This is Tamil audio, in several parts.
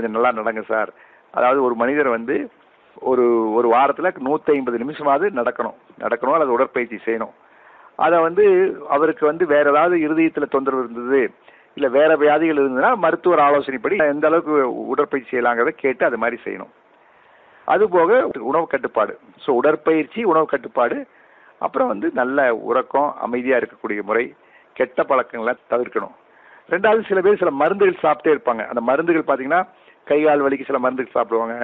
கொஞ்சம் நல்லா நடங்க சார் அதாவது ஒரு மனிதர் வந்து ஒரு ஒரு வாரத்துல நூத்தி ஐம்பது நிமிஷமாவது நடக்கணும் நடக்கணும் அல்லது உடற்பயிற்சி செய்யணும் அதை வந்து அவருக்கு வந்து வேற ஏதாவது இருதயத்துல தொந்தரவு இருந்தது இல்ல வேற வியாதிகள் இருந்ததுன்னா மருத்துவர் ஆலோசனைப்படி எந்த அளவுக்கு உடற்பயிற்சி செய்யலாங்கிறத கேட்டு அது மாதிரி செய்யணும் அது போக உணவு கட்டுப்பாடு ஸோ உடற்பயிற்சி உணவு கட்டுப்பாடு அப்புறம் வந்து நல்ல உறக்கம் அமைதியா இருக்கக்கூடிய முறை கெட்ட பழக்கங்களை தவிர்க்கணும் ரெண்டாவது சில பேர் சில மருந்துகள் சாப்பிட்டே இருப்பாங்க அந்த மருந்துகள் பார்த்தீங்கன்னா கை கால் வலிக்கு சில மருந்துகள் சாப்பிடுவாங்க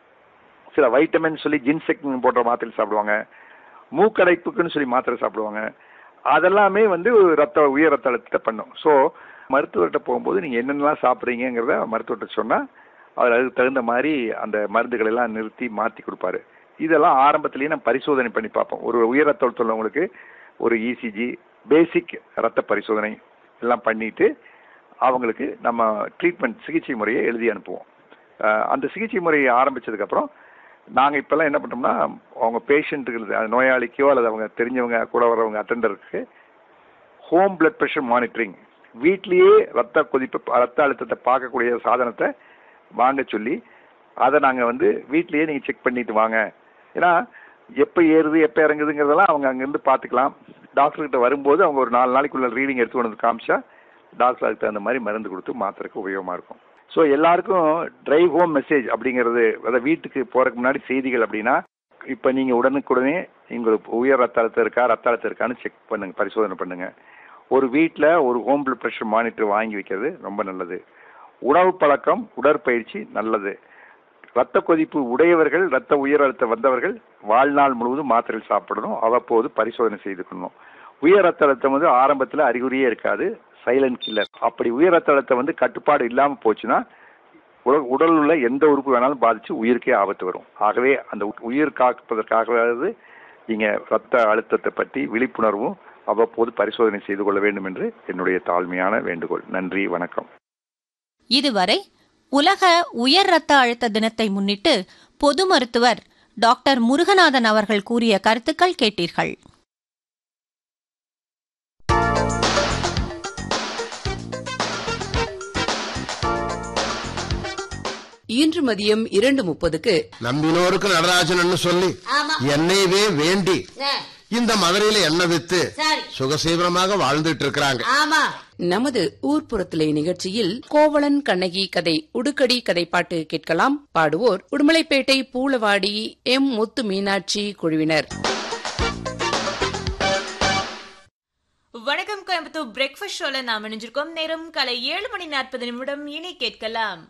சில வைட்டமின் சொல்லி ஜின்செக்டின் போன்ற மாத்திரை சாப்பிடுவாங்க மூக்கடைப்புக்குன்னு சொல்லி மாத்திரை சாப்பிடுவாங்க அதெல்லாமே வந்து ரத்த உயர் ரத்த அழுத்தத்தை பண்ணும் ஸோ மருத்துவர்கிட்ட போகும்போது நீங்கள் என்னென்னலாம் சாப்பிட்றீங்கிறத மருத்துவர்கிட்ட சொன்னால் அவர் அதுக்கு தகுந்த மாதிரி அந்த மருந்துகளை எல்லாம் நிறுத்தி மாற்றி கொடுப்பாரு இதெல்லாம் ஆரம்பத்திலேயே நம்ம பரிசோதனை பண்ணி பார்ப்போம் ஒரு உயர் ரத்த அழுத்தம் உள்ளவங்களுக்கு ஒரு இசிஜி பேசிக் ரத்த பரிசோதனை எல்லாம் பண்ணிட்டு அவங்களுக்கு நம்ம ட்ரீட்மெண்ட் சிகிச்சை முறையை எழுதி அனுப்புவோம் அஹ் அந்த சிகிச்சை முறையை ஆரம்பிச்சதுக்கப்புறம் நாங்கள் இப்போல்லாம் என்ன பண்ணுறோம்னா அவங்க பேஷண்ட்டுக்கு நோயாளிக்கோ அல்லது அவங்க தெரிஞ்சவங்க கூட வரவங்க அட்டெண்டருக்கு ஹோம் பிளட் ப்ரெஷர் மானிட்டரிங் வீட்லேயே ரத்த கொதிப்பு ரத்த அழுத்தத்தை பார்க்கக்கூடிய சாதனத்தை வாங்க சொல்லி அதை நாங்கள் வந்து வீட்லேயே நீங்கள் செக் பண்ணிட்டு வாங்க ஏன்னா எப்போ ஏறுது எப்போ இறங்குதுங்கிறதெல்லாம் அவங்க அங்கேருந்து பார்த்துக்கலாம் டாக்டர்கிட்ட வரும்போது அவங்க ஒரு நாலு நாளைக்குள்ள ரீடிங் எடுத்து கொண்டு வந்து காமிச்சா டாக்டர் அதுக்கு தகுந்த மாதிரி மருந்து கொடுத்து மாத்திரைக்கு உபயோகமாக இருக்கும் ஸோ எல்லாருக்கும் டிரைவ் ஹோம் மெசேஜ் அப்படிங்கிறது அதாவது வீட்டுக்கு போகிறதுக்கு முன்னாடி செய்திகள் அப்படின்னா இப்போ நீங்கள் உடனுக்குடனே உங்களுக்கு உயர் ரத்த அழுத்தம் இருக்கா ரத்த அழுத்தம் இருக்கான்னு செக் பண்ணுங்க பரிசோதனை பண்ணுங்க ஒரு வீட்டில் ஒரு ஹோம் பிளட் ப்ரெஷர் மானிட்டர் வாங்கி வைக்கிறது ரொம்ப நல்லது உணவு பழக்கம் உடற்பயிற்சி நல்லது ரத்த கொதிப்பு உடையவர்கள் ரத்த உயர் அழுத்தம் வந்தவர்கள் வாழ்நாள் முழுவதும் மாத்திரைகள் சாப்பிடணும் அவ்வப்போது பரிசோதனை செய்துக்கணும் உயர் ரத்த அழுத்தம் வந்து ஆரம்பத்தில் அறிகுறியே இருக்காது சைலண்ட் கில்லர் அப்படி உயர் ரத்த அழுத்தம் வந்து கட்டுப்பாடு இல்லாமல் போச்சுன்னா உடல் உடல் உள்ள எந்த உறுப்பு வேணாலும் பாதிச்சு உயிருக்கே ஆபத்து வரும் ஆகவே அந்த உ- உயிர் காப்பதற்காகவாவது நீங்க ரத்த அழுத்தத்தை பற்றி விழிப்புணர்வும் அவ்வப்போது பரிசோதனை செய்து கொள்ள வேண்டும் என்று என்னுடைய தாழ்மையான வேண்டுகோள் நன்றி வணக்கம் இதுவரை உலக உயர் ரத்த அழுத்த தினத்தை முன்னிட்டு பொது மருத்துவர் டாக்டர் முருகநாதன் அவர்கள் கூறிய கருத்துக்கள் கேட்டீர்கள் இன்று மதியம் இரண்டு முப்பதுக்கு நம்பினோருக்கு நடராஜன் சொல்லி ஆமா. என்னையவே வேண்டி ஆ, இந்த மதுரையில எண்ணெய் வித்து சரி சுகசீவிரமாக வாழ்ந்துட்டு இருக்கிறாங்க ஆமா நமது ஊர்ப்புறத்திலே நிகழ்ச்சியில் கோவலன் கண்ணகி கதை உடுக்கடி கதைப்பாட்டு கேட்கலாம் பாடுவோர் உடுமலைப்பேட்டை பூளவாடி எம் முத்து மீனாட்சி குழுவினர் வணக்கம் கோயம்புத்தூர் பிரேக்ஃபாஸ்ட் ஷோல நாம் இணைஞ்சிருக்கோம் நேரம் காலை ஏழு மணி நாற்பது நிமிடம் இனி கேட்கலாம்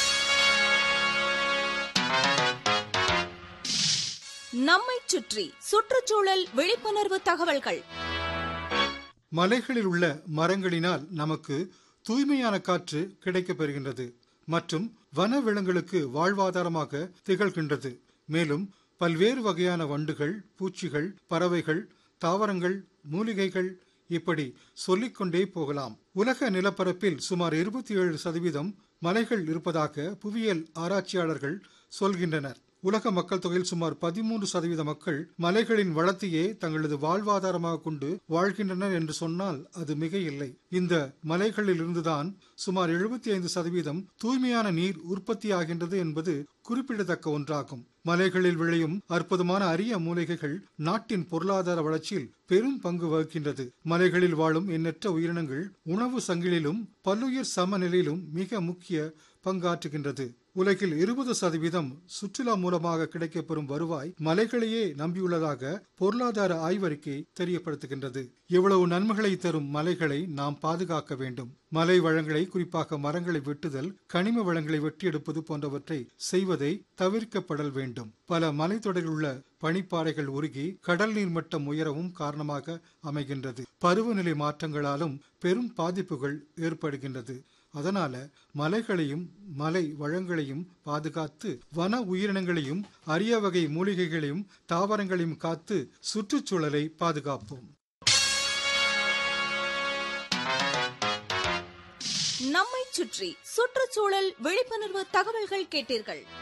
நம்மைச் சுற்றி சுற்றுச்சூழல் விழிப்புணர்வு தகவல்கள் மலைகளில் உள்ள மரங்களினால் நமக்கு தூய்மையான காற்று கிடைக்கப் பெறுகின்றது மற்றும் வனவிலங்குகளுக்கு வாழ்வாதாரமாக திகழ்கின்றது மேலும் பல்வேறு வகையான வண்டுகள் பூச்சிகள் பறவைகள் தாவரங்கள் மூலிகைகள் இப்படி சொல்லிக்கொண்டே போகலாம் உலக நிலப்பரப்பில் சுமார் இருபத்தி ஏழு சதவீதம் மலைகள் இருப்பதாக புவியியல் ஆராய்ச்சியாளர்கள் சொல்கின்றனர் உலக மக்கள் தொகையில் சுமார் பதிமூன்று சதவீத மக்கள் மலைகளின் வளத்தையே தங்களது வாழ்வாதாரமாக கொண்டு வாழ்கின்றனர் என்று சொன்னால் அது மிக இல்லை இந்த மலைகளில் இருந்துதான் சுமார் எழுபத்தி ஐந்து சதவீதம் தூய்மையான நீர் உற்பத்தியாகின்றது என்பது குறிப்பிடத்தக்க ஒன்றாகும் மலைகளில் விளையும் அற்புதமான அரிய மூலிகைகள் நாட்டின் பொருளாதார வளர்ச்சியில் பெரும் பங்கு வகிக்கின்றது மலைகளில் வாழும் எண்ணற்ற உயிரினங்கள் உணவு சங்கிலிலும் பல்லுயிர் சமநிலையிலும் மிக முக்கிய பங்காற்றுகின்றது உலகில் இருபது சதவீதம் சுற்றுலா மூலமாக கிடைக்கப்பெறும் வருவாய் மலைகளையே நம்பியுள்ளதாக பொருளாதார ஆய்வறிக்கை தெரியப்படுத்துகின்றது இவ்வளவு நன்மைகளை தரும் மலைகளை நாம் பாதுகாக்க வேண்டும் மலை வளங்களை குறிப்பாக மரங்களை வெட்டுதல் கனிம வளங்களை வெட்டியெடுப்பது போன்றவற்றை செய்வதை தவிர்க்கப்படல் வேண்டும் பல மலைத்தொடரில் உள்ள பனிப்பாறைகள் உருகி கடல் நீர் மட்டம் உயரவும் காரணமாக அமைகின்றது பருவநிலை மாற்றங்களாலும் பெரும் பாதிப்புகள் ஏற்படுகின்றது அதனால மலைகளையும் மலை வளங்களையும் பாதுகாத்து வன உயிரினங்களையும் அரிய வகை மூலிகைகளையும் தாவரங்களையும் காத்து சுற்றுச்சூழலை பாதுகாப்போம் நம்மைச் சுற்றி சுற்றுச்சூழல் விழிப்புணர்வு தகவல்கள் கேட்டீர்கள்